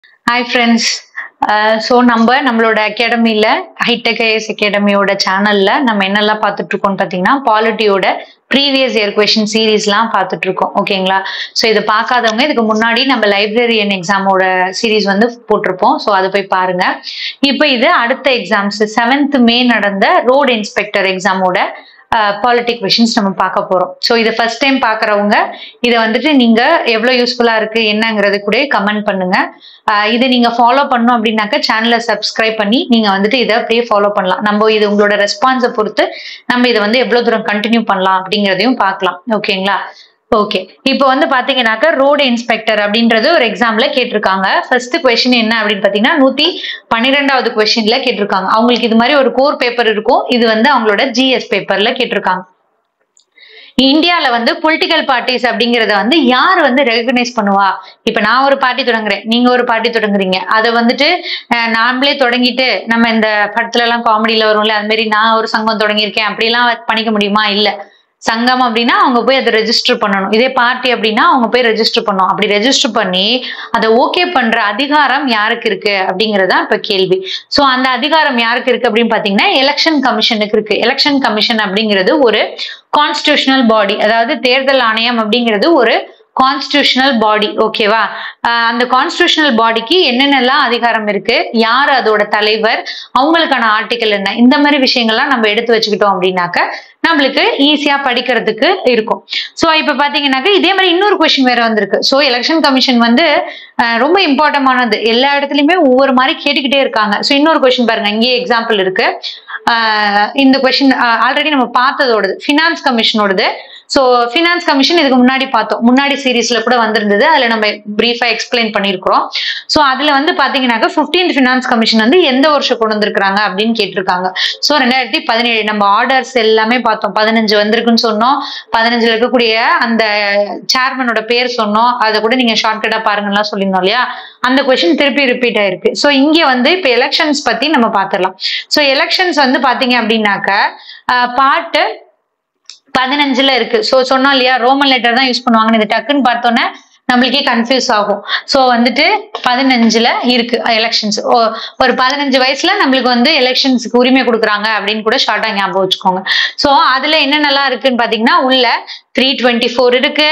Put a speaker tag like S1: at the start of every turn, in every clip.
S1: Hi friends so நம்ம நம்மளோட அகாடமியில் ஹைடெக் ஐஎஸ் அகாடமியோட சேனலில் நம்ம என்னெல்லாம் பார்த்துட்டு இருக்கோம்னு பார்த்தீங்கன்னா பாலிட்டியோட ப்ரீவியஸ் இயர் கொஷின் சீரீஸ்லாம் பார்த்துட்டு இருக்கோம் ஓகேங்களா ஸோ இதை பார்க்காதவங்க இதுக்கு முன்னாடி நம்ம லைப்ரரியன் எக்ஸாமோட சீரீஸ் வந்து போட்டிருப்போம் ஸோ அதை போய் பாருங்க இப்போ இது அடுத்த எக்ஸாம்ஸ் செவன்த் மே நடந்த ரோடு இன்ஸ்பெக்டர் எக்ஸாமோட பாலிட்டிக் கொஷின்ஸ் நம்ம பார்க்க போறோம் ஸோ இதை ஃபர்ஸ்ட் டைம் பார்க்குறவங்க இதை வந்துட்டு நீங்க எவ்வளோ யூஸ்ஃபுல்லா இருக்கு என்னங்கிறது கூட கமெண்ட் பண்ணுங்க ஆஹ் இதை நீங்க ஃபாலோ பண்ணோம் அப்படின்னாக்க சேனலை சப்ஸ்கிரைப் பண்ணி நீங்க வந்துட்டு இதை அப்படியே ஃபாலோ பண்ணலாம் நம்ம இது உங்களோட ரெஸ்பான்ஸை பொறுத்து நம்ம இதை வந்து எவ்வளவு தூரம் கண்டினியூ பண்ணலாம் அப்படிங்கிறதையும் பார்க்கலாம் ஓகேங்களா ஓகே இப்போ வந்து பாத்தீங்கன்னாக்க ரோடு இன்ஸ்பெக்டர் அப்படின்றது ஒரு எக்ஸாம்ல கேட்டிருக்காங்க ஃபர்ஸ்ட் கொஸ்டின் என்ன அப்படின்னு பாத்தீங்கன்னா நூத்தி பன்னிரெண்டாவது கொஸ்டின்ல கேட்டிருக்காங்க அவங்களுக்கு இது மாதிரி ஒரு கோர் பேப்பர் இருக்கும் இது வந்து அவங்களோட ஜிஎஸ் பேப்பர்ல கேட்டிருக்காங்க இந்தியால வந்து பொலிட்டிக்கல் பார்ட்டிஸ் அப்படிங்கறத வந்து யார் வந்து ரெகக்னைஸ் பண்ணுவா இப்ப நான் ஒரு பார்ட்டி தொடங்குறேன் நீங்க ஒரு பார்ட்டி தொடங்குறீங்க அதை வந்துட்டு அஹ், நாமளே தொடங்கிட்டு நம்ம இந்த படத்துல எல்லாம் காமெடியில வரும்ல அது மாதிரி நான் ஒரு சங்கம் தொடங்கியிருக்கேன் அப்படிலாம் பண்ணிக்க முடியுமா இல்ல சங்கம் அப்படின்னா அவங்க போய் அதை ரெஜிஸ்டர் பண்ணணும் இதே பார்ட்டி அப்படின்னா அவங்க போய் ரெஜிஸ்டர் பண்ணணும் அப்படி ரெஜிஸ்டர் பண்ணி அதை ஓகே பண்ற அதிகாரம் யாருக்கு இருக்கு அப்படிங்கறதா இப்ப கேள்வி சோ அந்த அதிகாரம் யாருக்கு இருக்கு அப்படின்னு பாத்தீங்கன்னா எலெக்ஷன் கமிஷனுக்கு இருக்கு எலெக்ஷன் கமிஷன் அப்படிங்கிறது ஒரு கான்ஸ்டியூஷனல் பாடி அதாவது தேர்தல் ஆணையம் அப்படிங்கிறது ஒரு கான்ஸ்டியூஷனல் பாடி ஓகேவா அந்த கான்ஸ்டியூஷனல் பாடிக்கு என்னென்னலாம் அதிகாரம் இருக்கு யார் அதோட தலைவர் அவங்களுக்கான ஆர்டிக்கல் என்ன இந்த மாதிரி விஷயங்கள்லாம் நம்ம எடுத்து வச்சுக்கிட்டோம் அப்படின்னாக்க நம்மளுக்கு ஈஸியா படிக்கிறதுக்கு இருக்கும் ஸோ இப்போ பாத்தீங்கன்னாக்க இதே மாதிரி இன்னொரு கொஸ்டின் வேற வந்திருக்கு ஸோ எலெக்ஷன் கமிஷன் வந்து அஹ், ரொம்ப இம்பார்ட்டன்டானது எல்லா இடத்துலயுமே ஒவ்வொரு மாதிரி கேட்டுக்கிட்டே இருக்காங்க ஸோ இன்னொரு கொஸ்டின் பாருங்க இங்கேயே எக்ஸாம்பிள் இருக்கு அஹ், இந்த கொஸ்டின் ஆல்ரெடி நம்ம பார்த்ததோடது ஃபினான்ஸ் கமிஷனோடது ஸோ ஃபினான்ஸ் கமிஷன் இதுக்கு முன்னாடி பார்த்தோம் முன்னாடி சீரீஸ்ல கூட வந்திருந்தது அதுல நம்ம பிரீஃபா எக்ஸ்பிளைன் பண்ணியிருக்கிறோம் ஸோ அதுல வந்து பாத்தீங்கன்னாக்க 15th ஃபினான்ஸ் கமிஷன் வந்து எந்த வருஷம் கொண்டு வந்திருக்காங்க அப்படின்னு கேட்டிருக்காங்க ஸோ ரெண்டாயிரத்தி பதினேழு நம்ம ஆர்டர்ஸ் எல்லாமே பார்த்தோம் பதினஞ்சு வந்திருக்குன்னு சொன்னோம் பதினஞ்சுல இருக்கக்கூடிய அந்த சேர்மனோட பேர் சொன்னோம் அதை கூட நீங்க ஷார்ட்கட்டா பாருங்கலாம் சொல்லியிருந்தோம் இல்லையா அந்த கொஸ்டின் திருப்பி ரிப்பீட் ஆயிருக்கு ஸோ இங்க வந்து இப்போ எலெக்ஷன்ஸ் பத்தி நம்ம பார்த்துடலாம் ஸோ எலெக்ஷன்ஸ் வந்து பாத்தீங்க அப்படின்னாக்க பாட்டு பதினஞ்சுல இருக்கு ஸோ சொன்னோம் இல்லையா ரோமன் லெட்டர் தான் யூஸ் பண்ணுவாங்கன்னு இது டக்குன்னு பார்த்தோன்னே நம்மளுக்கே கன்ஃபியூஸ் ஆகும் ஸோ வந்துட்டு பதினஞ்சுல இருக்கு எலெக்ஷன்ஸ் ஒரு பதினஞ்சு வயசுல நம்மளுக்கு வந்து எலெக்ஷன்ஸ்க்கு உரிமை கொடுக்குறாங்க அப்படின்னு கூட ஷார்ட்டா ஞாபகம் வச்சுக்கோங்க ஸோ அதுல என்னென்னலாம் இருக்குன்னு பாத்தீங்கன்னா உள்ள த்ரீ டுவெண்ட்டி ஃபோர் இருக்கு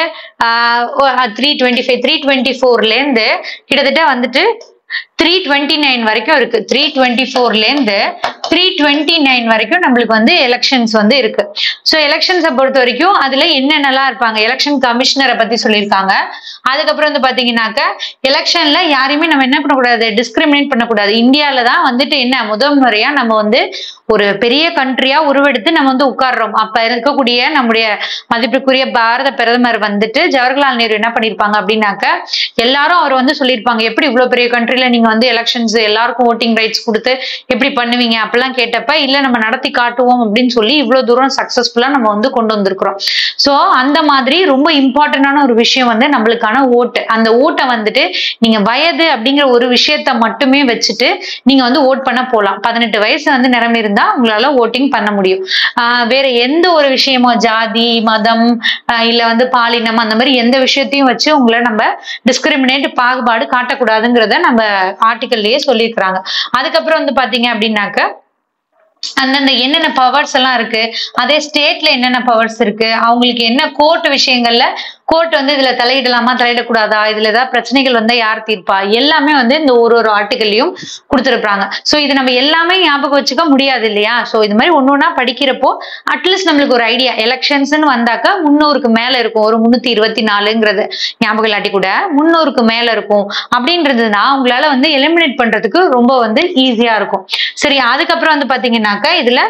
S1: three twenty five three twenty ஃபோர்ல இருந்து கிட்டத்தட்ட வந்துட்டு த்ரீ டுவெண்ட்டி நைன் வரைக்கும் இருக்கு த்ரீ டுவெண்ட்டி ஃபோர்ல இருந்து த்ரீ டுவெண்ட்டி நைன் வரைக்கும் நம்மளுக்கு வந்து எலெக்ஷன்ஸ் வந்து இருக்கு ஸோ எலெக்ஷன்ஸை பொறுத்த வரைக்கும் அதுல என்னென்னலாம் இருப்பாங்க எலெக்ஷன் கமிஷனரை பத்தி சொல்லியிருக்காங்க அதுக்கப்புறம் வந்து பாத்தீங்கன்னாக்க எலெக்ஷன்ல யாரையுமே நம்ம என்ன பண்ணக்கூடாது டிஸ்கிரிமினேட் பண்ணக்கூடாது இந்தியால தான் வந்துட்டு என்ன முதல் முறையா நம்ம வந்து ஒரு பெரிய கண்ட்ரியா உருவெடுத்து நம்ம வந்து உட்கார்றோம் அப்ப இருக்கக்கூடிய நம்முடைய மதிப்புக்குரிய பாரத பிரதமர் வந்துட்டு ஜவஹர்லால் நேரு என்ன பண்ணிருப்பாங்க அப்படின்னாக்க எல்லாரும் அவர் வந்து சொல்லியிருப்பாங்க எப்படி இவ்வளவு பெரிய கண்ட்ரில நீங்க வந்து எலெக்ஷன்ஸ் எல்லாருக்கும் ஓட்டிங் ரைட்ஸ் கொடுத்து எப்படி பண்ணுவீங்க அப்படிலாம் கேட்டப்ப இல்ல நம்ம நடத்தி காட்டுவோம் அப்படின்னு சொல்லி இவ்வளவு தூரம் சக்சஸ்ஃபுல்லா நம்ம வந்து கொண்டு வந்திருக்கிறோம் சோ அந்த மாதிரி ரொம்ப இம்பார்ட்டன்டான ஒரு விஷயம் வந்து நம்மளுக்கான ஓட்டு அந்த ஓட்டை வந்துட்டு நீங்க வயது அப்படிங்கிற ஒரு விஷயத்த மட்டுமே வச்சுட்டு நீங்க வந்து ஓட் பண்ண போலாம் பதினெட்டு வயசு வந்து நிரம்பியிருந்தா உங்களால ஓட்டிங் பண்ண முடியும் ஆஹ் வேற எந்த ஒரு விஷயமோ ஜாதி மதம் ஆஹ் இல்ல வந்து பாலினம் அந்த மாதிரி எந்த விஷயத்தையும் வச்சு உங்களை நம்ம டிஸ்கிரிமினேட் பாகுபாடு காட்டக்கூடாதுங்கிறத நம்ம ஆர்டிக்கல்லயே சொல்லியிருக்கிறாங்க அதுக்கப்புறம் வந்து பாத்தீங்க அப்படின்னாக்க அந்தந்த என்னென்ன பவர்ஸ் எல்லாம் இருக்கு அதே ஸ்டேட்ல என்னென்ன பவர்ஸ் இருக்கு அவங்களுக்கு என்ன கோர்ட் விஷயங்கள்ல கோர்ட் வந்து இதுல தலையிடலாமா தலையிடக்கூடாதா இதுல ஏதாவது பிரச்சனைகள் வந்தா யார் தீர்ப்பா எல்லாமே வந்து இந்த ஒரு ஒரு ஆர்டிகல்லையும் கொடுத்துருப்பாங்க சோ இது நம்ம எல்லாமே ஞாபகம் வச்சுக்க முடியாது இல்லையா சோ இது மாதிரி ஒண்ணு ஒண்ணா படிக்கிறப்போ அட்லீஸ்ட் நம்மளுக்கு ஒரு ஐடியா எலெக்ஷன்ஸ்னு வந்தாக்க முன்னூறுக்கு மேல இருக்கும் ஒரு முன்னூத்தி இருபத்தி நாலுங்கிறது ஞாபகம் இல்லாட்டி கூட முன்னூறுக்கு மேல இருக்கும் அப்படின்றதுனா உங்களால வந்து எலிமினேட் பண்றதுக்கு ரொம்ப வந்து ஈஸியா இருக்கும் சரி அதுக்கப்புறம் வந்து பாத்தீங்கன்னாக்க இதுல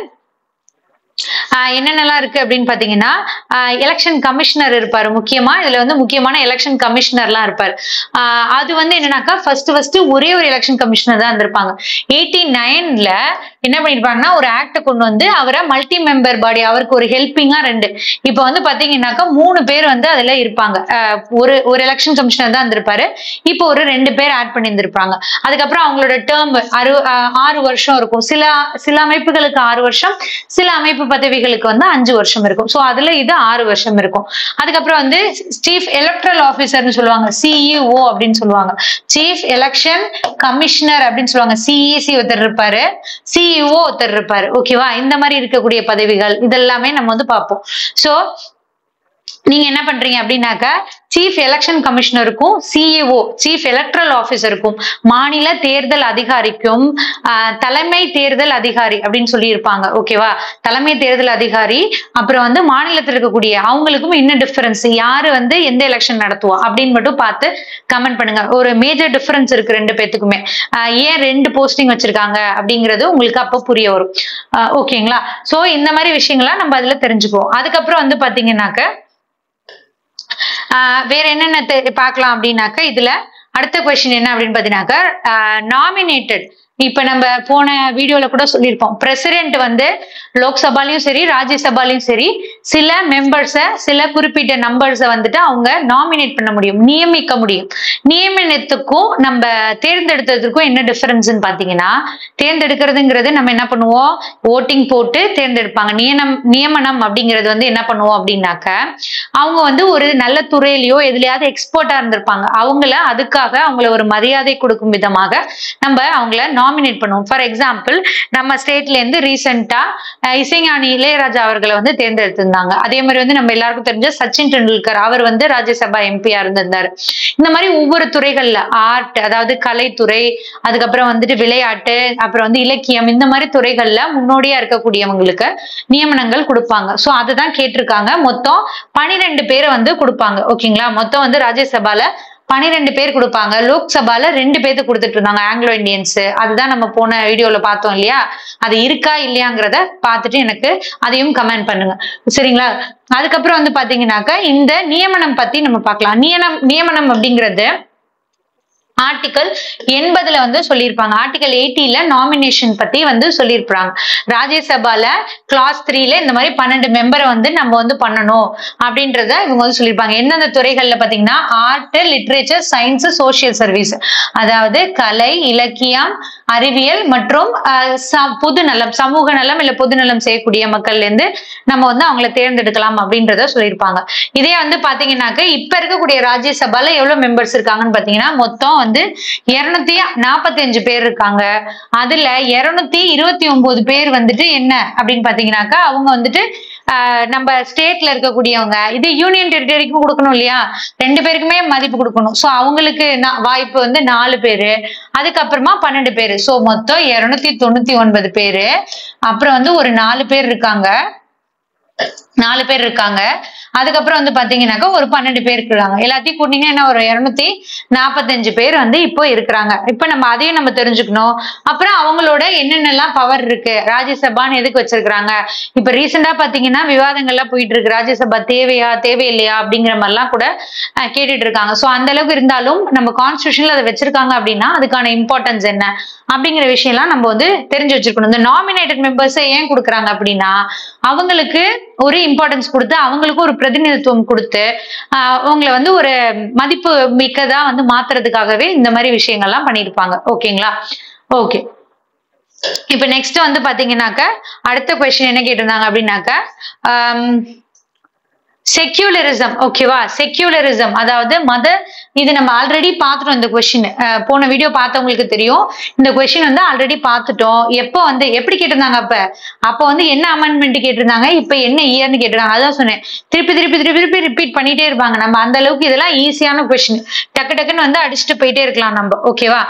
S1: ஆஹ் என்னென்னலாம் இருக்கு அப்படின்னு பாத்தீங்கன்னா எலெக்ஷன் கமிஷனர் இருப்பாரு முக்கியமா இதுல வந்து முக்கியமான எலெக்ஷன் கமிஷனர்லாம் இருப்பாரு ஆஹ் அது வந்து என்னன்னாக்கா ஃபர்ஸ்ட் ஃபர்ஸ்ட் ஒரே ஒரு எலெக்ஷன் கமிஷனர் தான் இருந்திருப்பாங்க எயிட்டி நைன்ல என்ன பண்ணிருப்பாங்கன்னா ஒரு ஆக்ட கொண்டு வந்து அவரை மல்டி மெம்பர் பாடி அவருக்கு ஒரு ஹெல்பிங்கா ரெண்டு இப்போ வந்து பாத்தீங்கன்னாக்கா மூணு பேர் வந்து அதுல இருப்பாங்க ஆஹ் ஒரு ஒரு எலெக்ஷன் கமிஷனர் தான் இருந்திருப்பாரு இப்போ ஒரு ரெண்டு பேர் ஆட் பண்ணியிருந்திருப்பாங்க அதுக்கப்புறம் அவங்களோட டேர்ம் அறு ஆஹ் ஆறு வருஷம் இருக்கும் சில சில அமைப்புகளுக்கு ஆறு வருஷம் சில அமைப்பு பதவி துறைகளுக்கு வந்து அஞ்சு வருஷம் இருக்கும் ஸோ அதுல இது ஆறு வருஷம் இருக்கும் அதுக்கப்புறம் வந்து சீஃப் எலக்ட்ரல் ஆஃபீஸர்னு சொல்லுவாங்க சிஇஓ அப்படின்னு சொல்லுவாங்க சீஃப் எலெக்ஷன் கமிஷனர் அப்படின்னு சொல்லுவாங்க சிஇசி ஒருத்தர் இருப்பாரு சிஇஓ ஒருத்தர் இருப்பாரு ஓகேவா இந்த மாதிரி இருக்கக்கூடிய பதவிகள் இதெல்லாமே நம்ம வந்து பார்ப்போம் ஸோ நீங்க என்ன பண்றீங்க அப்படின்னாக்கா சீஃப் எலெக்ஷன் கமிஷனருக்கும் சிஇஓ சீஃப் எலக்ட்ரல் ஆபீசருக்கும் மாநில தேர்தல் அதிகாரிக்கும் ஆஹ், தலைமை தேர்தல் அதிகாரி அப்படின்னு சொல்லி இருப்பாங்க ஓகேவா தலைமை தேர்தல் அதிகாரி அப்புறம் வந்து மாநிலத்தில் இருக்கக்கூடிய அவங்களுக்கும் என்ன டிஃபரன்ஸ் யாரு வந்து எந்த எலெக்ஷன் நடத்துவா அப்படின்னு மட்டும் பார்த்து கமெண்ட் பண்ணுங்க ஒரு மேஜர் டிஃபரன்ஸ் இருக்கு ரெண்டு பேத்துக்குமே ஆஹ், ஏன் ரெண்டு போஸ்டிங் வச்சிருக்காங்க அப்படிங்கிறது உங்களுக்கு அப்போ புரிய வரும் ஆஹ், ஓகேங்களா சோ இந்த மாதிரி விஷயங்கள்லாம் நம்ம அதுல தெரிஞ்சுக்குவோம் அதுக்கப்புறம் வந்து பாத்தீங்கன்னாக்க ஆஹ் வேற என்னென்ன தெ- பார்க்கலாம் அப்படின்னாக்க இதுல அடுத்த கொஸ்டின் என்ன அப்படின்னு பாத்தீங்கன்னாக்க நாமினேட்டட் இப்ப நம்ம போன வீடியோல கூட சொல்லியிருப்போம் பிரசிடென்ட் வந்து லோக்சபாலையும் சரி ராஜ்யசபாலையும் சரி சில மெம்பர்ஸ சில குறிப்பிட்ட நம்பர்ஸை வந்துட்டு அவங்க நாமினேட் பண்ண முடியும் நியமிக்க முடியும் நியமனத்துக்கும் நம்ம தேர்ந்தெடுத்ததுக்கும் என்ன டிஃபரன்ஸ்னு பாத்தீங்கன்னா தேர்ந்தெடுக்கிறதுங்கிறது நம்ம என்ன பண்ணுவோம் ஓட்டிங் போட்டு தேர்ந்தெடுப்பாங்க நியமனம் நியமனம் அப்படிங்கிறது வந்து என்ன பண்ணுவோம் அப்படின்னாக்க அவங்க வந்து ஒரு நல்ல துறையிலயோ எதுலயாவது எக்ஸ்பர்ட்டா இருந்திருப்பாங்க அவங்கள அதுக்காக அவங்கள ஒரு மரியாதை கொடுக்கும் விதமாக நம்ம அவங்கள நாமினேட் பண்ணுவோம் ஃபார் எக்ஸாம்பிள் நம்ம ஸ்டேட்ல இருந்து ரீசெண்டா இசைஞானி இளையராஜா அவர்களை வந்து தேர்ந்தெடுத்திருந்தாங்க அதே மாதிரி வந்து நம்ம எல்லாருக்கும் தெரிஞ்ச சச்சின் டெண்டுல்கர் அவர் வந்து ராஜ்யசபா எம்பியா இருந்திருந்தாரு இந்த மாதிரி ஒவ்வொரு துறைகள்ல ஆர்ட் அதாவது கலைத்துறை அதுக்கப்புறம் வந்துட்டு விளையாட்டு அப்புறம் வந்து இலக்கியம் இந்த மாதிரி துறைகள்ல முன்னோடியா இருக்கக்கூடியவங்களுக்கு நியமனங்கள் கொடுப்பாங்க சோ அதுதான் கேட்டிருக்காங்க மொத்தம் பனிரெண்டு பேரை வந்து கொடுப்பாங்க ஓகேங்களா மொத்தம் வந்து ராஜ்யசபால பனிரெண்டு பேர் கொடுப்பாங்க லோக்சபால ரெண்டு பேர்த்து கொடுத்துட்டு இருந்தாங்க ஆங்கிலோ இந்தியன்ஸ் அதுதான் நம்ம போன வீடியோல பார்த்தோம் இல்லையா அது இருக்கா இல்லையாங்கிறத பார்த்துட்டு எனக்கு அதையும் கமெண்ட் பண்ணுங்க சரிங்களா அதுக்கப்புறம் வந்து பாத்தீங்கன்னாக்கா இந்த நியமனம் பத்தி நம்ம பார்க்கலாம் நியமனம் நியமனம் அப்படிங்கிறது ஆர்டிகல் எண்பதுல வந்து சொல்லியிருப்பாங்க ஆர்டிகல் எயிட்டில நாமினேஷன் பத்தி வந்து சொல்லியிருப்பாங்க ராஜ்யசபால கிளாஸ் த்ரீல இந்த மாதிரி பன்னெண்டு மெம்பரை வந்து நம்ம வந்து பண்ணணும் அப்படின்றத இவங்க வந்து சொல்லியிருப்பாங்க எந்தெந்த துறைகள்ல பாத்தீங்கன்னா art literature science social service அதாவது கலை இலக்கியம் அறிவியல் மற்றும் அஹ், ச- பொது நலம் சமூக நலம் இல்ல பொது நலம் செய்யக்கூடிய மக்கள்ல இருந்து நம்ம வந்து அவங்கள தேர்ந்தெடுக்கலாம் அப்படின்றத சொல்லியிருப்பாங்க இதே வந்து பாத்தீங்கன்னாக்க இப்ப இருக்கக்கூடிய ராஜ்யசபால எவ்வளவு மெம்பர்ஸ் இருக்காங்கன்னு பாத்தீங்கன்னா மொத்தம் வந்து இருநூத்தி நாற்பத்தி அஞ்சு பேர் இருக்காங்க அதுல இருநூத்தி இருபத்தி ஒன்பது பேர் வந்துட்டு என்ன அப்படின்னு பாத்தீங்கன்னாக்கா அவங்க வந்துட்டு ஆஹ், நம்ம ஸ்டேட்ல இருக்கக்கூடியவங்க இது யூனியன் டெரிட்டரிக்கும் கொடுக்கணும் இல்லையா ரெண்டு பேருக்குமே மதிப்பு கொடுக்கணும் சோ அவங்களுக்கு நா- வாய்ப்பு வந்து நாலு பேரு அதுக்கப்புறமா பன்னெண்டு பேரு சோ மொத்தம் இருநூத்தி தொண்ணூத்தி ஒன்பது பேரு அப்புறம் வந்து ஒரு நாலு பேர் இருக்காங்க நாலு பேர் இருக்காங்க அதுக்கப்புறம் வந்து பாத்தீங்கன்னாக்கா ஒரு பன்னெண்டு பேர் இருக்காங்க எல்லாத்தையும் கூட்டிங்கன்னா என்ன ஒரு இருநூத்தி நாற்பத்தஞ்சு பேர் வந்து இப்போ இருக்கிறாங்க இப்போ நம்ம அதையும் நம்ம தெரிஞ்சுக்கணும் அப்புறம் அவங்களோட என்னென்னலாம் பவர் இருக்கு ராஜ்யசபான்னு எதுக்கு வச்சிருக்கிறாங்க இப்ப ரீசெண்டா பாத்தீங்கன்னா விவாதங்கள்லாம் போயிட்டு இருக்கு ராஜ்யசபா தேவையா தேவையில்லையா அப்படிங்கிற மாதிரிலாம் கூட அஹ், கேட்டுட்டு இருக்காங்க சோ அந்த அளவுக்கு இருந்தாலும் நம்ம கான்ஸ்டியூஷன்ல அதை வச்சிருக்காங்க அப்படின்னா அதுக்கான இம்பார்ட்டன்ஸ் என்ன அப்படிங்கிற விஷயம்லாம் நம்ம வந்து தெரிஞ்சு வச்சிருக்கணும் இந்த நாமினேட்டட் மெம்பர்ஸை ஏன் கொடுக்குறாங்க அப்படின்னா அவங்களுக்கு ஒரு இம்பார்ட்டன்ஸ் கொடுத்து அவங்களுக்கு ஒரு பிரதிநிதித்துவம் கொடுத்து ஆஹ் அவங்களை வந்து ஒரு மதிப்பு மிக்கதா வந்து மாத்துறதுக்காகவே இந்த மாதிரி விஷயங்கள்லாம் பண்ணியிருப்பாங்க ஓகேங்களா ஓகே இப்ப நெக்ஸ்ட் வந்து பாத்தீங்கன்னாக்க அடுத்த கொஸ்டின் என்ன கேட்டிருந்தாங்க அப்படின்னாக்க செக்யூலரிசம் ஓகேவா செக்யூலரிசம் அதாவது மத இது நம்ம ஆல்ரெடி பார்த்துட்டோம் இந்த கொஸ்டின் போன வீடியோ பார்த்தவங்களுக்கு தெரியும் இந்த கொஸ்டின் வந்து ஆல்ரெடி பார்த்துட்டோம் எப்போ வந்து எப்படி கேட்டிருந்தாங்க அப்ப அப்போ வந்து என்ன அமெண்ட்மெண்ட் கேட்டிருந்தாங்க இப்ப என்ன இயர்னு கேட்டிருந்தாங்க அதான் சொன்னேன் திருப்பி திருப்பி திருப்பி திருப்பி ரிப்பீட் பண்ணிட்டே இருப்பாங்க நம்ம அந்த அளவுக்கு இதெல்லாம் ஈஸியான கொஸ்டின் டக்கு டக்குன்னு வந்து அடிச்சுட்டு போயிட்டே இருக்கலாம் நம்ம ஓகேவா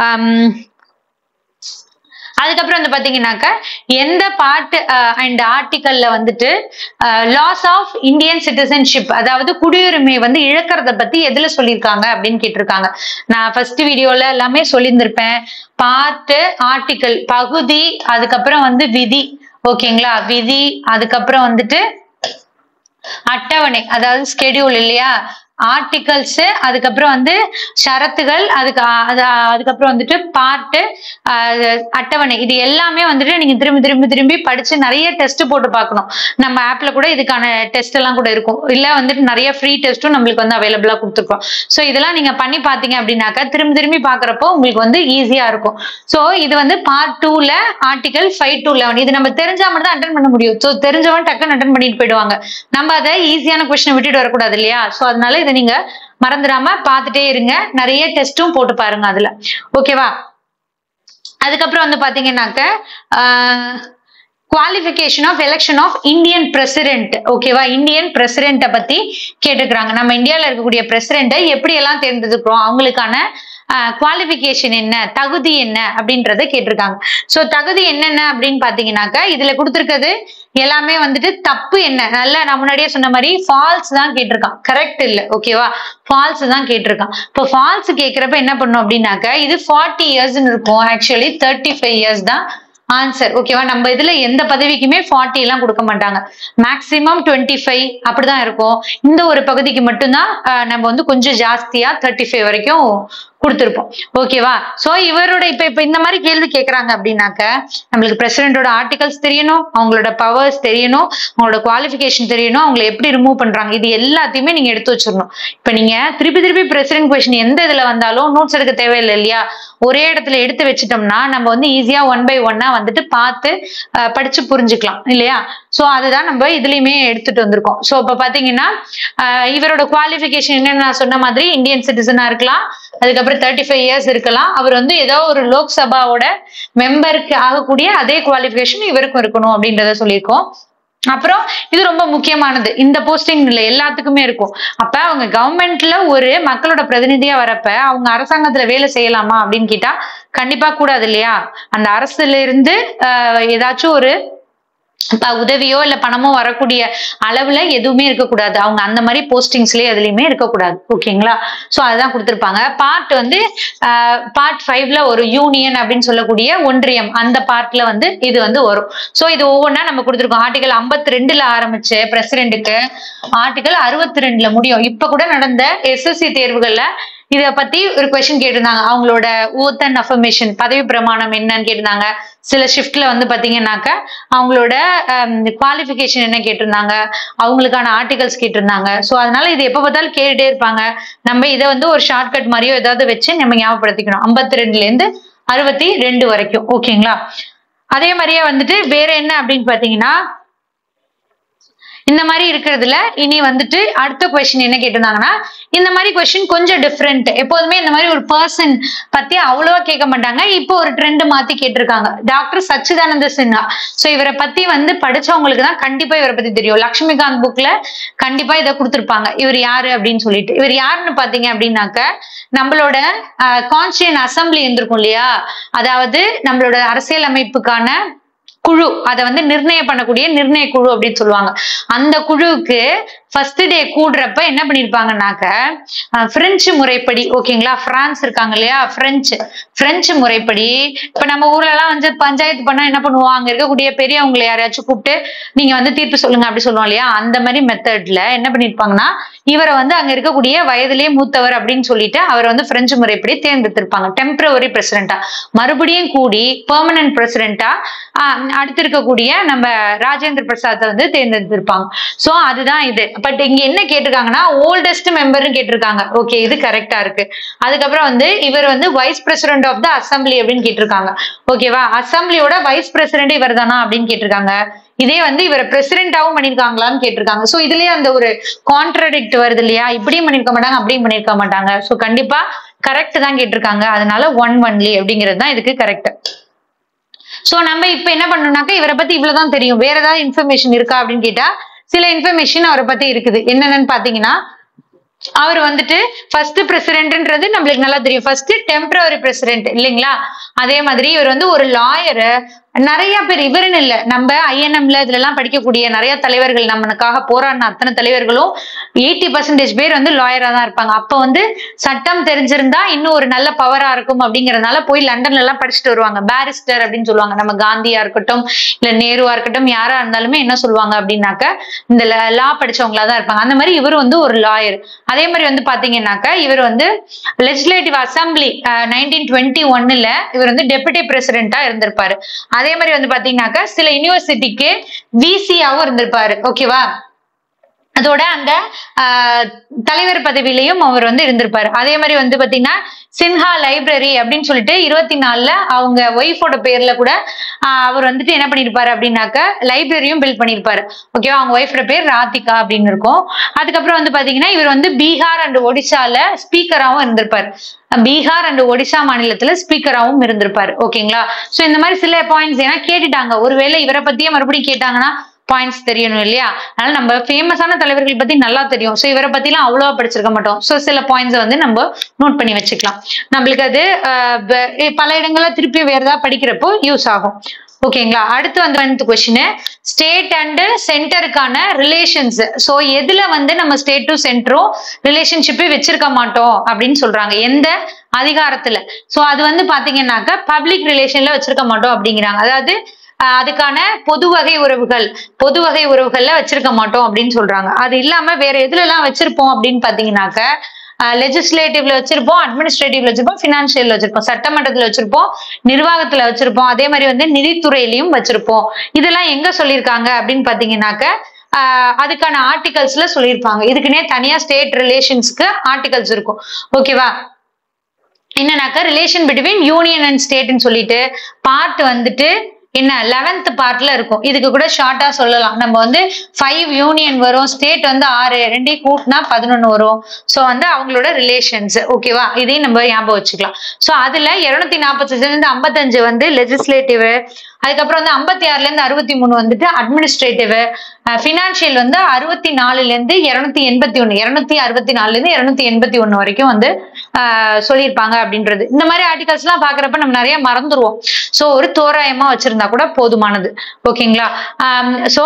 S1: அதுக்கப்புறம் வந்து பாத்தீங்கன்னாக்க எந்த பார்ட் அண்ட் ஆர்டிக்கல்ல வந்துட்டு லாஸ் ஆஃப் இந்தியன் சிட்டிசன்ஷிப் அதாவது குடியுரிமை வந்து இழக்கிறத பத்தி எதுல சொல்லியிருக்காங்க அப்படின்னு கேட்டிருக்காங்க நான் ஃபர்ஸ்ட் வீடியோல எல்லாமே சொல்லியிருந்திருப்பேன் பார்ட் ஆர்டிக்கல் பகுதி அதுக்கப்புறம் வந்து விதி ஓகேங்களா விதி அதுக்கப்புறம் வந்துட்டு அட்டவணை அதாவது ஸ்கெடியூல் இல்லையா ஆர்டிகல்ஸ் அதுக்கப்புறம் வந்து ஷரத்துகள் அதுக்கு அ- அது அதுக்கப்புறம் வந்துட்டு பாட்டு அட்டவணை இது எல்லாமே வந்துட்டு நீங்க திரும்பி திரும்பி திரும்பி படிச்சு நிறைய டெஸ்ட் போட்டு பார்க்கணும் நம்ம ஆப்ல கூட இதுக்கான டெஸ்ட் எல்லாம் கூட இருக்கும் இல்ல வந்துட்டு நிறைய ஃப்ரீ டெஸ்ட்டும் நம்மளுக்கு வந்து அவைலபிளா கொடுத்துருக்கோம் ஸோ இதெல்லாம் நீங்க பண்ணி பார்த்தீங்க அப்படின்னாக்கா திரும்பி திரும்பி பார்க்கறப்போ உங்களுக்கு வந்து ஈஸியா இருக்கும் ஸோ இது வந்து பார்ட் டூல ஆர்டிகல் ஃபைவ் டூ லெவன் இது நம்ம தெரிஞ்சா மட்டும் தான் அட்டன் பண்ண முடியும் ஸோ தெரிஞ்சவன் டக்குன்னு அட்டன் பண்ணிட்டு போயிடுவாங்க நம்ம அதை ஈஸியான கொஸ்டின் விட்டுட்டு வரக்கூடாது இல்லையா ஸோ அதனால இதை நீங்க மறந்துடாம பார்த்துட்டே இருங்க நிறைய டெஸ்ட்டும் போட்டு பாருங்க அதுல ஓகேவா அதுக்கப்புறம் வந்து பாத்தீங்கன்னாக்க qualification of election of Indian president ஓகேவா இந்தியன் பிரசிடென்ட்டை பத்தி கேட்டுக்கிறாங்க நம்ம இந்தியாவில் இருக்கக்கூடிய பிரசிடென்ட்டை எப்படி எல்லாம் தேர்ந்தெடுக்கிறோம் அவங்களுக்கான குவாலிஃபிகேஷன் என்ன தகுதி என்ன அப்படின்றத கேட்டிருக்காங்க ஸோ தகுதி என்னென்ன அப்படின்னு பாத்தீங்கன்னாக்கா இதுல கொடுத்துருக்கிறது எல்லாமே வந்துட்டு தப்பு என்ன நல்லா நான் முன்னாடியே சொன்ன மாதிரி ஃபால்ஸ் தான் கேட்டிருக்கான் கரெக்ட் இல்ல ஓகேவா ஃபால்ஸ் தான் கேட்டிருக்கான் இப்போ ஃபால்ஸ் கேட்கிறப்ப என்ன பண்ணும் அப்படின்னாக்கா இது ஃபார்ட்டி இயர்ஸ்னு இருக்கும் ஆக்சுவலி தேர்ட்டி ஃபைவ் இயர்ஸ் தான் ஆன்சர் ஓகேவா நம்ம இதுல எந்த பதவிக்குமே ஃபார்ட்டி எல்லாம் கொடுக்க மாட்டாங்க மேக்சிமம் டுவெண்ட்டி ஃபைவ் அப்படிதான் இருக்கும் இந்த ஒரு பகுதிக்கு மட்டும்தான் ஆஹ், நம்ம வந்து கொஞ்சம் ஜாஸ்தியா தேர்ட்டி ஃபைவ் வரைக்கும் கொடுத்துருப்போம் ஓகேவா சோ இவரோட இப்ப இப்ப இந்த மாதிரி கேள்வி கேக்குறாங்க அப்படின்னாக்க நம்மளுக்கு பிரசிடென்டோட ஆர்டிகல்ஸ் தெரியணும் அவங்களோட பவர்ஸ் தெரியணும் அவங்களோட குவாலிஃபிகேஷன் தெரியணும் அவங்களை எப்படி ரிமூவ் பண்றாங்க இது எல்லாத்தையுமே நீங்க எடுத்து வச்சிடணும் இப்ப நீங்க திருப்பி திருப்பி பிரசிடென்ட் கொஸ்டின் எந்த இதுல வந்தாலும் நோட்ஸ் எடுக்க தேவையில்லை இல்லையா ஒரே இடத்துல எடுத்து வச்சிட்டோம்னா நம்ம வந்து ஈஸியா ஒன் பை ஒன்னா வந்துட்டு பார்த்து அஹ், படிச்சு புரிஞ்சுக்கலாம் இல்லையா சோ அதுதான் நம்ம இதுலயுமே எடுத்துட்டு வந்திருக்கோம் சோ இப்ப பாத்தீங்கன்னா அஹ், இவரோட குவாலிஃபிகேஷன் என்னன்னு நான் சொன்ன மாதிரி இந்தியன் சிட்டிசனா இருக்கலாம் அதுக்கப்புறம் தேர்ட்டி ஃபைவ் இயர்ஸ் இருக்கலாம் அவர் வந்து ஏதோ ஒரு லோக்சபாவோட மெம்பருக்கு ஆகக்கூடிய அதே குவாலிஃபிகேஷன் இவருக்கும் இருக்கணும் அப்படின்றத சொல்லியிருக்கோம் அப்புறம் இது ரொம்ப முக்கியமானது இந்த போஸ்டிங்ல எல்லாத்துக்குமே இருக்கும் அப்ப அவங்க கவர்மெண்ட்ல ஒரு மக்களோட பிரதிநிதியா வரப்ப அவங்க அரசாங்கத்துல வேலை செய்யலாமா அப்படின்னு கேட்டா கண்டிப்பா கூடாது இல்லையா அந்த அரசுல இருந்து ஆஹ், ஏதாச்சும் ஒரு இப்ப உதவியோ இல்ல பணமோ வரக்கூடிய அளவுல எதுவுமே இருக்கக்கூடாது அவங்க அந்த மாதிரி போஸ்டிங்ஸ்லயே எதுலயுமே இருக்கக்கூடாது ஓகேங்களா சோ அதுதான் கொடுத்திருப்பாங்க பார்ட் வந்து பார்ட் ஃபைவ்ல ஒரு யூனியன் அப்படின்னு சொல்லக்கூடிய ஒன்றியம் அந்த பார்ட்ல வந்து இது வந்து வரும் சோ இது ஒவ்வொன்றா நம்ம கொடுத்துருக்கோம் ஆர்டிகல் 52 ரெண்டுல ஆரம்பிச்சு பிரசிடென்ட்டுக்கு ஆர்டிகல் அறுபத்தி ரெண்டுல முடியும் இப்ப கூட நடந்த எஸ்எஸ்சி தேர்வுகள்ல இத பத்தி ஒரு கொஸ்டின் கேட்டிருந்தாங்க அவங்களோட ஓத் அண்ட் அஃபர்மேஷன் பதவி பிரமாணம் என்னன்னு கேட்டிருந்தாங்க சில ஷிஃப்ட்ல வந்து பாத்தீங்கன்னாக்க அவங்களோட குவாலிஃபிகேஷன் என்ன கேட்டிருந்தாங்க அவங்களுக்கான ஆர்டிகல்ஸ் கேட்டிருந்தாங்க ஸோ அதனால இது எப்ப பார்த்தாலும் கேட்டுட்டே இருப்பாங்க நம்ம இதை வந்து ஒரு ஷார்ட்கட் மாதிரியோ ஏதாவது வச்சு நம்ம ஞாபகப்படுத்திக்கணும் ஐம்பத்தி ரெண்டுல இருந்து அறுபத்தி ரெண்டு வரைக்கும் ஓகேங்களா அதே மாதிரியே வந்துட்டு வேற என்ன அப்படின்னு பாத்தீங்கன்னா இந்த மாதிரி இருக்கிறதுல இனி வந்துட்டு அடுத்த கொஸ்டின் என்ன கேட்டிருந்தாங்கன்னா இந்த மாதிரி கொஸ்டின் கொஞ்சம் டிஃப்ரெண்ட் எப்போதுமே இந்த மாதிரி ஒரு பர்சன் பத்தி அவ்வளவா கேட்க மாட்டாங்க இப்போ ஒரு ட்ரெண்ட் மாத்தி கேட்டிருக்காங்க டாக்டர் சச்சிதானந்த சின்ஹா சோ இவரை பத்தி வந்து படிச்சவங்களுக்கு தான் கண்டிப்பா இவரை பத்தி தெரியும் லக்ஷ்மிகாந்த் புக்ல கண்டிப்பா இதை கொடுத்திருப்பாங்க இவர் யாரு அப்படின்னு சொல்லிட்டு இவர் யாருன்னு பாத்தீங்க அப்படின்னாக்க நம்மளோட கான்ஸ்டியன் அசம்பிளி இருந்திருக்கும் இல்லையா அதாவது நம்மளோட அரசியல் அமைப்புக்கான குழு அதை வந்து நிர்ணயம் பண்ணக்கூடிய நிர்ணய குழு அப்படின்னு சொல்லுவாங்க அந்த குழுவுக்கு ஃபர்ஸ்ட் டே கூடுறப்ப என்ன பண்ணிருப்பாங்கன்னாக்க அஹ், பிரெஞ்சு முறைப்படி ஓகேங்களா பிரான்ஸ் இருக்காங்க இல்லையா பிரெஞ்சு பிரெஞ்சு முறைப்படி இப்ப நம்ம ஊர்ல எல்லாம் வந்து பஞ்சாயத்து பண்ணா என்ன பண்ணுவோம் அங்க இருக்கக்கூடிய பெரியவங்களை யாரையாச்சும் கூப்பிட்டு நீங்க வந்து தீர்ப்பு சொல்லுங்க அப்படி சொல்லுவோம் இல்லையா அந்த மாதிரி மெத்தட்ல என்ன பண்ணிருப்பாங்கன்னா இவரை வந்து அங்க இருக்கக்கூடிய வயதிலேயே மூத்தவர் அப்படின்னு சொல்லிட்டு அவர் வந்து பிரெஞ்சு முறைப்படி தேர்ந்தெடுத்திருப்பாங்க டெம்பரவரி பிரசிடென்டா மறுபடியும் கூடி பெர்மனன்ட் பிரசிடென்டா அடுத்து இருக்கக்கூடிய நம்ம ராஜேந்திர பிரசாத்தை வந்து தேர்ந்தெடுத்திருப்பாங்க சோ அதுதான் இது பட் இங்க என்ன கேட்டிருக்காங்கன்னா ஓல்டஸ்ட் மெம்பர்னு கேட்டிருக்காங்க ஓகே இது கரெக்டா இருக்கு அதுக்கப்புறம் வந்து இவர் வந்து vice president of the assembly அப்படின்னு கேட்டிருக்காங்க ஓகேவா அசம்பிளியோட வைஸ் பிரசிடென்ட் இவர் தானா அப்படின்னு கேட்டிருக்காங்க இதே வந்து இவரை பிரசிடென்டாவும் பண்ணிருக்காங்களான்னு கேட்டிருக்காங்க சோ இதுலயே அந்த ஒரு கான்ட்ரடிக்ட் வருது இல்லையா இப்படியும் பண்ணிருக்க மாட்டாங்க அப்படியும் பண்ணிருக்க மாட்டாங்க சோ கண்டிப்பா கரெக்ட் தான் கேட்டிருக்காங்க அதனால ஒன் ஒன்லி அப்படிங்கிறது தான் இதுக்கு கரெக்ட் சோ நம்ம இப்ப என்ன பண்ணணும்னாக்கா இவரை பத்தி இவ்வளவுதான் தெரியும் வேற ஏதாவது இன்ஃபர்மேஷன் இருக்கா அப்படின்னு கேட்டா சில இன்ஃபர்மேஷன் அவரை பத்தி இருக்குது என்னென்னு பாத்தீங்கன்னா அவர் வந்துட்டு ஃபர்ஸ்ட் பிரசிடென்ட்ன்றது நம்மளுக்கு நல்லா தெரியும் ஃபர்ஸ்ட் டெம்பரவரி பிரசிடென்ட் இல்லைங்களா அதே மாதிரி இவர் வந்து ஒரு லாயரு நிறைய பேர் இவருன்னு இல்ல நம்ம ஐஎன்எம்ல இதுல எல்லாம் படிக்கக்கூடிய நிறைய தலைவர்கள் நம்மளுக்காக போராடின அத்தனை தலைவர்களும் எயிட்டி பர்சன்டேஜ் பேர் வந்து லாயரா தான் இருப்பாங்க அப்ப வந்து சட்டம் தெரிஞ்சிருந்தா இன்னும் ஒரு நல்ல பவரா இருக்கும் அப்படிங்கறதுனால போய் லண்டன்ல எல்லாம் படிச்சுட்டு வருவாங்க பாரிஸ்டர் அப்படின்னு சொல்லுவாங்க நம்ம காந்தியா இருக்கட்டும் இல்ல நேருவா இருக்கட்டும் யாரா இருந்தாலுமே என்ன சொல்லுவாங்க அப்படின்னாக்க இந்த லா படிச்சவங்களா தான் இருப்பாங்க அந்த மாதிரி இவர் வந்து ஒரு லாயர் அதே மாதிரி வந்து பாத்தீங்கன்னாக்க இவர் வந்து லெஜிஸ்லேட்டிவ் அசம்பிளி நைன்டீன் டுவெண்ட்டி ஒன்னுல இவர் வந்து டெபுட்டி பிரசிடென்டா இருந்திருப்பாரு அதே மாதிரி வந்து பாத்தீங்கன்னாக்க சில யூனிவர்சிட்டிக்கு விசியாவும் இருந்திருப்பாரு ஓகேவா அதோட அந்த ஆஹ், தலைவர் பதவியிலையும் அவர் வந்து இருந்திருப்பாரு அதே மாதிரி வந்து பாத்தீங்கன்னா சின்ஹா லைப்ரரி அப்படின்னு சொல்லிட்டு இருபத்தி நாலுல அவங்க ஒய்ஃபோட பேர்ல கூட ஆஹ், அவர் வந்துட்டு என்ன பண்ணிருப்பாரு அப்படின்னாக்க லைப்ரரியும் பில்ட் பண்ணிருப்பாரு ஓகேவா அவங்க ஒய்ஃபோட பேர் ராதிகா அப்படின்னு இருக்கும் அதுக்கப்புறம் வந்து பாத்தீங்கன்னா இவர் வந்து பீகார் அண்ட் ஒடிசால ஸ்பீக்கராகவும் இருந்திருப்பாரு பீகார் அண்ட் ஒடிசா மாநிலத்துல ஸ்பீக்கராகவும் இருந்திருப்பாரு ஓகேங்களா சோ இந்த மாதிரி சில பாயிண்ட்ஸ் ஏன்னா கேட்டுட்டாங்க ஒருவேளை இவரை பத்தியே மறுபடியும் கேட்டாங்கன்னா பாயிண்ட்ஸ் தெரியணும் இல்லையா அதனால நம்ம ஃபேமஸான தலைவர்கள் பத்தி நல்லா தெரியும் ஸோ இவரை பத்திலாம் அவ்வளவா படிச்சிருக்க மாட்டோம் ஸோ சில பாயிண்ட்ஸ் வந்து நம்ம நோட் பண்ணி வச்சுக்கலாம் நம்மளுக்கு அது ஆஹ், ப- பல இடங்கள்ல திருப்பி வேற ஏதாவது படிக்கிறப்போ யூஸ் ஆகும் ஓகேங்களா அடுத்து வந்து வந்து கொஸ்டின் ஸ்டேட் அண்ட் சென்டருக்கான ரிலேஷன்ஸ் ஸோ எதுல வந்து நம்ம ஸ்டேட் டு சென்டரும் ரிலேஷன்ஷிப்பே வச்சிருக்க மாட்டோம் அப்படின்னு சொல்றாங்க எந்த அதிகாரத்துல ஸோ அது வந்து பாத்தீங்கன்னாக்க பப்ளிக் ரிலேஷன்ல வச்சிருக்க மாட்டோம் அப்படிங்கிறாங்க அதாவது ஆஹ் அதுக்கான பொது வகை உறவுகள் பொது வகை உறவுகள்ல வச்சிருக்க மாட்டோம் அப்படின்னு சொல்றாங்க அது இல்லாம வேற எதுல எல்லாம் வச்சிருப்போம் அப்படின்னு பாத்தீங்கன்னாக்க லெஜிஸ்லேட்டிவ்ல வச்சிருப்போம் அட்மினிஸ்ட்ரேட்டிவ்ல வச்சிருப்போம் பினான்சியல்ல வச்சிருப்போம் சட்டமன்றத்துல வச்சிருப்போம் நிர்வாகத்துல வச்சிருப்போம் அதே மாதிரி வந்து நிதித்துறையிலயும் வச்சிருப்போம் இதெல்லாம் எங்க சொல்லியிருக்காங்க அப்படின்னு பாத்தீங்கன்னாக்க ஆஹ் அதுக்கான ஆர்டிகல்ஸ்ல சொல்லியிருப்பாங்க இதுக்குன்னே தனியா ஸ்டேட் ரிலேஷன்ஸ்க்கு ஆர்டிகல்ஸ் இருக்கும் ஓகேவா என்னன்னாக்கா ரிலேஷன் பிட்வீன் யூனியன் அண்ட் ஸ்டேட்னு சொல்லிட்டு பார்ட் வந்துட்டு என்ன லெவன்த் பார்ட்ல இருக்கும் இதுக்கு கூட ஷார்ட்டா சொல்லலாம் நம்ம வந்து ஃபைவ் யூனியன் வரும் ஸ்டேட் வந்து ஆறு ரெண்டையும் கூட்டினா பதினொன்னு வரும் ஸோ வந்து அவங்களோட ரிலேஷன்ஸ் ஓகேவா இதையும் நம்ம ஞாபகம் வச்சுக்கலாம் ஸோ அதுல இருநூத்தி நாற்பத்தஞ்சுல இருந்து ஐம்பத்தஞ்சு வந்து லெஜிஸ்லேட்டிவ் அதுக்கப்புறம் வந்து ஐம்பத்தி ஆறுல இருந்து அறுபத்தி மூணு வந்துட்டு அட்மினிஸ்ட்ரேட்டிவ் ஃபினான்ஷியல் வந்து அறுபத்தி நாலுல இருந்து இருநூத்தி எண்பத்தி ஒண்ணு இருநூத்தி அறுபத்தி நாலுல இருந்து இருநூத்தி எண்பத்தி ஒண்ணு வரைக்கும் வந்து ஆஹ் சொல்லியிருப்பாங்க அப்படின்றது இந்த மாதிரி ஆர்டிகல்ஸ் எல்லாம் பாக்குறப்ப நம்ம நிறைய மறந்துருவோம் சோ ஒரு தோராயமா வச்சிருந்தா கூட போதுமானது ஓகேங்களா சோ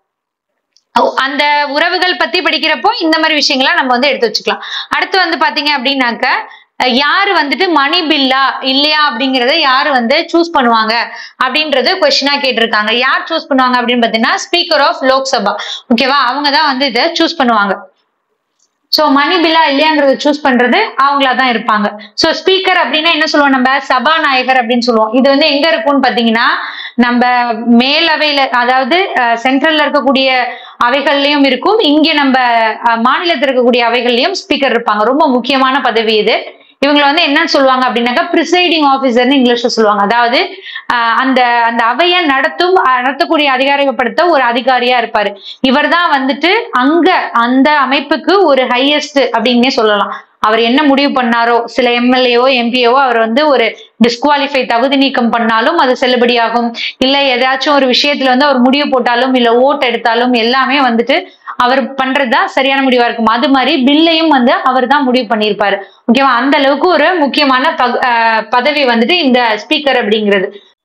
S1: அந்த உறவுகள் பத்தி படிக்கிறப்போ இந்த மாதிரி விஷயங்களை நம்ம வந்து எடுத்து வச்சுக்கலாம் அடுத்து வந்து பாத்தீங்க அப்படின்னாக்க அஹ் யாரு வந்துட்டு மணி பில்லா இல்லையா அப்படிங்கறத யாரு வந்து சூஸ் பண்ணுவாங்க அப்படின்றது கொஸ்டினா கேட்டிருக்காங்க யார் சூஸ் பண்ணுவாங்க அப்படின்னு பாத்தீங்கன்னா ஸ்பீக்கர் ஆஃப் லோக்சபா ஓகேவா அவங்க தான் வந்து இதை சூஸ் பண்ணுவாங்க சோ மணி பில்லா இல்லையாங்கிறத சூஸ் பண்றது அவங்களா தான் இருப்பாங்க சோ ஸ்பீக்கர் அப்படின்னா என்ன சொல்லுவோம் நம்ம சபாநாயகர் அப்படின்னு சொல்லுவோம் இது வந்து எங்க இருக்கும்னு பாத்தீங்கன்னா நம்ம மேலவையில அதாவது சென்ட்ரல்ல இருக்கக்கூடிய அவைகள்லயும் இருக்கும் இங்க நம்ம அஹ், மாநிலத்துல இருக்கக்கூடிய அவைகள்லயும் ஸ்பீக்கர் இருப்பாங்க ரொம்ப முக்கியமான பதவி இது இவங்களை வந்து என்னன்னு சொல்லுவாங்க அப்படின்னாக்கா ப்ரிசைடிங் ஆஃபீஸர்னு இங்கிலீஷ்ல சொல்லுவாங்க அதாவது ஆஹ் அந்த அந்த அவையை நடத்தும் அஹ் நடத்தக்கூடிய அதிகாரப்படுத்த ஒரு அதிகாரியா இருப்பாரு இவர்தான் வந்துட்டு அங்க அந்த அமைப்புக்கு ஒரு ஹையஸ்ட் அப்படின்னே சொல்லலாம் அவர் என்ன முடிவு பண்ணாரோ சில எம்எல்ஏவோ எம்பிஓ அவர் வந்து ஒரு டிஸ்குவாலிஃபை தகுதி நீக்கம் பண்ணாலும் அது செல்லுபடியாகும் இல்ல ஏதாச்சும் ஒரு விஷயத்துல வந்து அவர் முடிவு போட்டாலும் இல்ல ஓட் எடுத்தாலும் எல்லாமே வந்துட்டு அவர் பண்றதுதான் சரியான முடிவா இருக்கும் அது மாதிரி பில்லையும் வந்து அவர் தான் முடிவு பண்ணியிருப்பாரு ஓகேவா அந்த அளவுக்கு ஒரு முக்கியமான பக- ஆஹ் பதவி வந்துட்டு இந்த ஸ்பீக்கர் அப்படிங்கிறது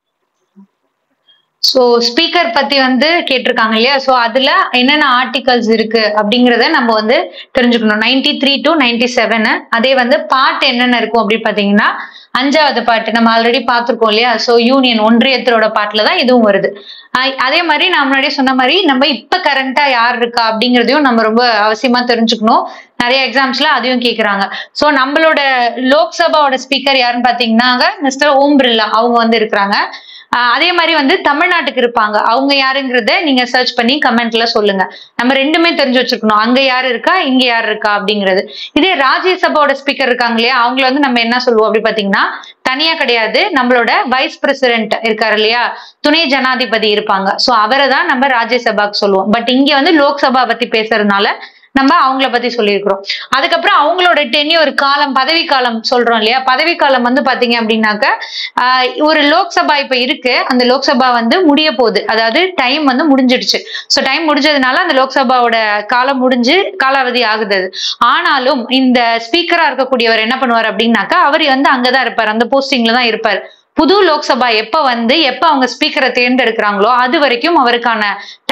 S1: சோ ஸ்பீக்கர் பத்தி வந்து கேட்டிருக்காங்க இல்லையா சோ அதுல என்னென்ன ஆர்டிகல்ஸ் இருக்கு அப்படிங்கறத நம்ம வந்து தெரிஞ்சுக்கணும் ninety three to ninety seven அதே வந்து பார்ட் என்னென்ன இருக்கும் அப்படின்னு பாத்தீங்கன்னா அஞ்சாவது பாட்டு நம்ம ஆல்ரெடி பார்த்திருக்கோம் இல்லையா சோ யூனியன் ஒன்றியத்தோட பாட்டுல தான் இதுவும் வருது ஆஹ் அதே மாதிரி நான் முன்னாடியே சொன்ன மாதிரி நம்ம இப்ப கரண்டா யார் இருக்கா அப்படிங்கறதையும் நம்ம ரொம்ப அவசியமா தெரிஞ்சுக்கணும் நிறைய எக்ஸாம்ஸ்ல அதையும் கேக்குறாங்க சோ நம்மளோட லோக்சபாவோட ஸ்பீக்கர் யாருன்னு பாத்தீங்கன்னா மிஸ்டர் ஓம் பிர்லா அவங்க வந்து இருக்கிறாங்க ஆஹ் அதே மாதிரி வந்து தமிழ்நாட்டுக்கு இருப்பாங்க அவங்க யாருங்கிறத நீங்க சர்ச் பண்ணி கமெண்ட்ல சொல்லுங்க நம்ம ரெண்டுமே தெரிஞ்சு வச்சிருக்கணும் அங்க யாரு இருக்கா இங்க யாரு இருக்கா அப்படிங்கிறது இதே ராஜ்யசபாவோட ஸ்பீக்கர் இருக்காங்க இல்லையா அவங்கள வந்து நம்ம என்ன சொல்லுவோம் அப்படி பாத்தீங்கன்னா தனியா கிடையாது நம்மளோட வைஸ் பிரசிடென்ட் இருக்காரு இல்லையா துணை ஜனாதிபதி இருப்பாங்க சோ அவரை தான் நம்ம ராஜ்யசபாக்கு சொல்லுவோம் பட் இங்க வந்து லோக்சபா பத்தி பேசுறதுனால நம்ம அவங்கள பத்தி சொல்லியிருக்கிறோம் அதுக்கப்புறம் அவங்களோட டென்யூர் காலம் பதவி காலம் சொல்றோம் இல்லையா பதவி காலம் வந்து பாத்தீங்க அப்படின்னாக்க ஆஹ் ஒரு லோக்சபா இப்ப இருக்கு அந்த லோக்சபா வந்து முடிய போகுது அதாவது டைம் வந்து முடிஞ்சிடுச்சு சோ டைம் முடிஞ்சதுனால அந்த லோக்சபாவோட காலம் முடிஞ்சு காலாவதி ஆகுது அது. ஆனாலும் இந்த ஸ்பீக்கரா இருக்கக்கூடியவர் என்ன பண்ணுவார் அப்படின்னாக்கா அவர் வந்து அங்கதான் இருப்பார் அந்த போஸ்டிங்ல தான் இருப்பார் புது லோக்சபா எப்ப வந்து எப்ப அவங்க ஸ்பீக்கரை தேர்ந்தெடுக்கிறாங்களோ அது வரைக்கும் அவருக்கான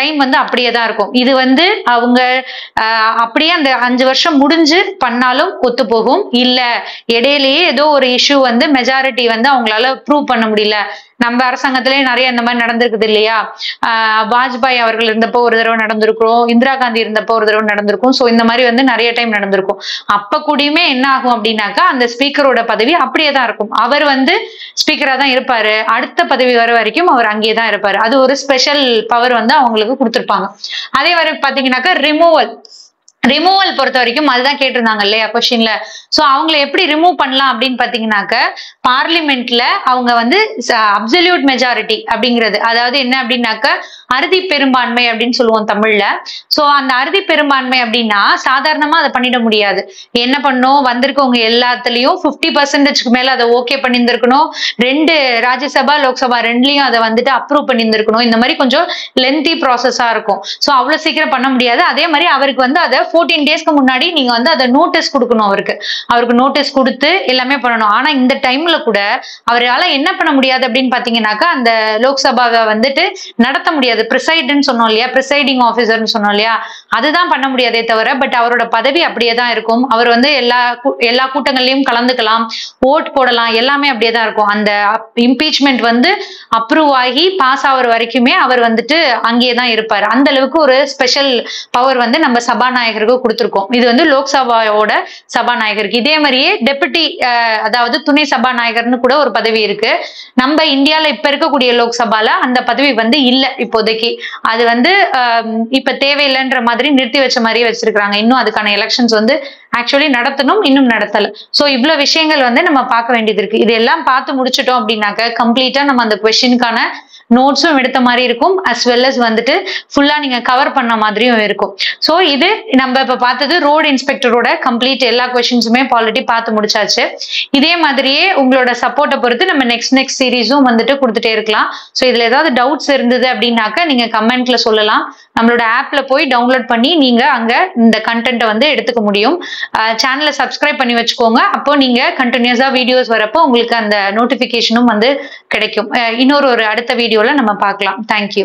S1: டைம் வந்து அப்படியே தான் இருக்கும் இது வந்து அவங்க ஆஹ், அப்படியே அந்த அஞ்சு வருஷம் முடிஞ்சு பண்ணாலும் ஒத்து போகும் இல்ல இடையிலேயே ஏதோ ஒரு இஷ்யூ வந்து மெஜாரிட்டி வந்து அவங்களால ப்ரூவ் பண்ண முடியல நம்ம அரசாங்கத்திலே நிறைய இந்த மாதிரி நடந்திருக்குது இல்லையா ஆஹ் வாஜ்பாய் அவர்கள் இருந்தப்போ ஒரு தடவை நடந்திருக்கும் இந்திரா காந்தி இருந்தப்போ ஒரு தடவை நடந்திருக்கும் ஸோ இந்த மாதிரி வந்து நிறைய டைம் நடந்திருக்கும் அப்ப கூடயுமே என்ன ஆகும் அப்படின்னாக்கா அந்த ஸ்பீக்கரோட பதவி அப்படியே தான் இருக்கும் அவர் வந்து ஸ்பீக்கரா தான் இருப்பாரு அடுத்த பதவி வர வரைக்கும் அவர் அங்கேயே தான் இருப்பாரு அது ஒரு ஸ்பெஷல் பவர் வந்து அவங்களுக்கு கொடுத்துருப்பாங்க அதே மாதிரி பாத்தீங்கன்னாக்கா ரிமூவல் ரிமூவல் பொறுத்த வரைக்கும் அதுதான் கேட்டிருந்தாங்க இல்லையா கொஸ்டின்ல சோ அவங்கள எப்படி ரிமூவ் பண்ணலாம் அப்படின்னு பாத்தீங்கன்னாக்க பார்லிமெண்ட்ல அவங்க வந்து அப்சல்யூட் மெஜாரிட்டி அப்படிங்கிறது அதாவது என்ன அப்படின்னாக்க அறுதி பெரும்பான்மை அப்படின்னு சொல்லுவோம் தமிழ்ல சோ அந்த அறுதி பெரும்பான்மை அப்படின்னா சாதாரணமா அதை பண்ணிட முடியாது என்ன பண்ணும் வந்திருக்கவங்க எல்லாத்துலயும் 50% பர்சன்டேஜ்க்கு மேல அதை ஓகே பண்ணியிருந்திருக்கணும் ரெண்டு ராஜ்யசபா லோக்சபா ரெண்டுலயும் அதை வந்துட்டு அப்ரூவ் பண்ணியிருந்திருக்கணும் இந்த மாதிரி கொஞ்சம் லென்த்தி ப்ராசஸா இருக்கும் சோ அவ்வளவு சீக்கிரம் பண்ண முடியாது அதே மாதிரி அவருக்கு வந்து அதை ஃபோர்டீன் டேஸ்க்கு முன்னாடி நீங்க வந்து அதை நோட்டீஸ் கொடுக்கணும் அவருக்கு அவருக்கு நோட்டீஸ் கொடுத்து எல்லாமே பண்ணணும் ஆனா இந்த டைம்ல கூட அவரால என்ன பண்ண முடியாது அப்படின்னு பாத்தீங்கன்னாக்கா அந்த லோக்சபாவை வந்துட்டு நடத்த முடியாது ப்ரிசைடுன்னு சொன்னோம் இல்லையா ப்ரிசைடிங் ஆஃபீஸர்னு சொன்னோம் இல்லையா அதுதான் பண்ண முடியாதே தவிர பட் அவரோட பதவி அப்படியே தான் இருக்கும் அவர் வந்து எல்லா கூ- எல்லா கூட்டங்கள்லயும் கலந்துக்கலாம் ஓட் போடலாம் எல்லாமே அப்படியே தான் இருக்கும் அந்த இம்பீச்மெண்ட் வந்து அப்ரூவ் ஆகி பாஸ் ஆகுற வரைக்குமே அவர் வந்துட்டு அங்கேயே தான் இருப்பார் அந்த அளவுக்கு ஒரு ஸ்பெஷல் பவர் வந்து நம்ம சபாநாயகருக்கு கொடுத்துருக்கோம் இது வந்து லோக்சபாவோட சபாநாயகருக்கு இதே மாதிரியே டெபுட்டி அதாவது துணை சபாநாயகர்னு கூட ஒரு பதவி இருக்கு நம்ம இந்தியால இப்ப இருக்கக்கூடிய லோக்சபால அந்த பதவி வந்து இல்ல இப்போதைக்கு அது வந்து ஆஹ், இப்ப தேவையில்லைன்ற மாதிரி நிறுத்தி வச்ச மாதிரியே வச்சிருக்காங்க இன்னும் அதுக்கான எலெக்ஷன்ஸ் வந்து ஆக்சுவலி நடத்தணும் இன்னும் நடத்தல சோ இவ்வளவு விஷயங்கள் வந்து நம்ம பார்க்க வேண்டியது இருக்கு இது எல்லாம் பார்த்து முடிச்சிட்டோம் அப்படின்னாக்க கம்ப்ளீட்டா நம்ம அந்த கொஸ்டினுக்கான நோட்ஸும் எடுத்த மாதிரி இருக்கும் அஸ் வெல் அஸ் வந்துட்டு ஃபுல்லா நீங்க கவர் பண்ண மாதிரியும் இருக்கும் சோ இது நம்ம இப்ப பார்த்தது ரோடு இன்ஸ்பெக்டரோட கம்ப்ளீட் எல்லா கொஸ்டின்ஸுமே ஆல்ரெடி பார்த்து முடிச்சாச்சு இதே மாதிரியே உங்களோட சப்போர்ட்டை பொறுத்து நம்ம நெக்ஸ்ட் நெக்ஸ்ட் சீரீஸும் வந்துட்டு கொடுத்துட்டே இருக்கலாம் சோ இதுல ஏதாவது டவுட்ஸ் இருந்தது அப்படின்னாக்க நீங்க கமெண்ட்ல சொல்லலாம் நம்மளோட ஆப்ல போய் டவுன்லோட் பண்ணி நீங்க அங்க இந்த கண்டென்ட்டை வந்து எடுத்துக்க முடியும் சேனலை சப்ஸ்கிரைப் பண்ணி வச்சுக்கோங்க அப்போ நீங்க கண்டினியூஸா வீடியோஸ் வரப்போ உங்களுக்கு அந்த நோட்டிபிகேஷனும் வந்து கிடைக்கும் அஹ் இன்னொரு ஒரு அடுத்த வீடியோல நம்ம பார்க்கலாம் தேங்க்யூ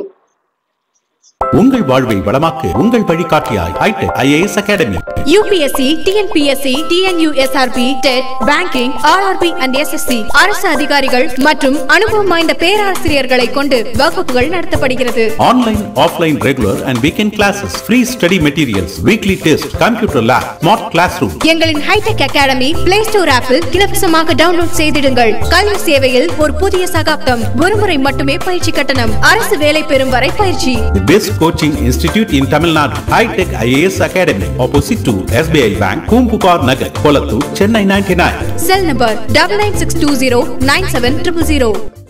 S2: உங்கள் வாழ்வை வளமாக்க உங்கள் வழிகாட்டியாய் hi tech IAS academy
S3: UPSC TNPSC TNUSRB TET banking RRB and SSC அரசு அதிகாரிகள் மற்றும் அனுபவம் வாய்ந்த பேராசிரியர்களை கொண்டு வகுப்புகள் நடத்தப்படுகிறது
S2: online offline regular and weekend classes free study materials weekly test computer lab smart class room
S3: எங்களின் ஹைடெக் அகாடமி பிளே ஸ்டோர் ஆப்பில் இலவசமாக டவுன்லோட் செய்திடுங்கள் கல்வி சேவையில் ஒரு புதிய சகாப்தம் ஒருமுறை மட்டுமே பயிற்சி கட்டணம் அரசு வேலை பெறும் வரை பயிற்சி
S2: The best coaching institute in Tamil Nadu, High Tech IAS Academy, opposite to SBI Bank, Kumpupar Nagar, Kolattur, Chennai 99.
S3: Cell number double nine six two zero nine seven triple zero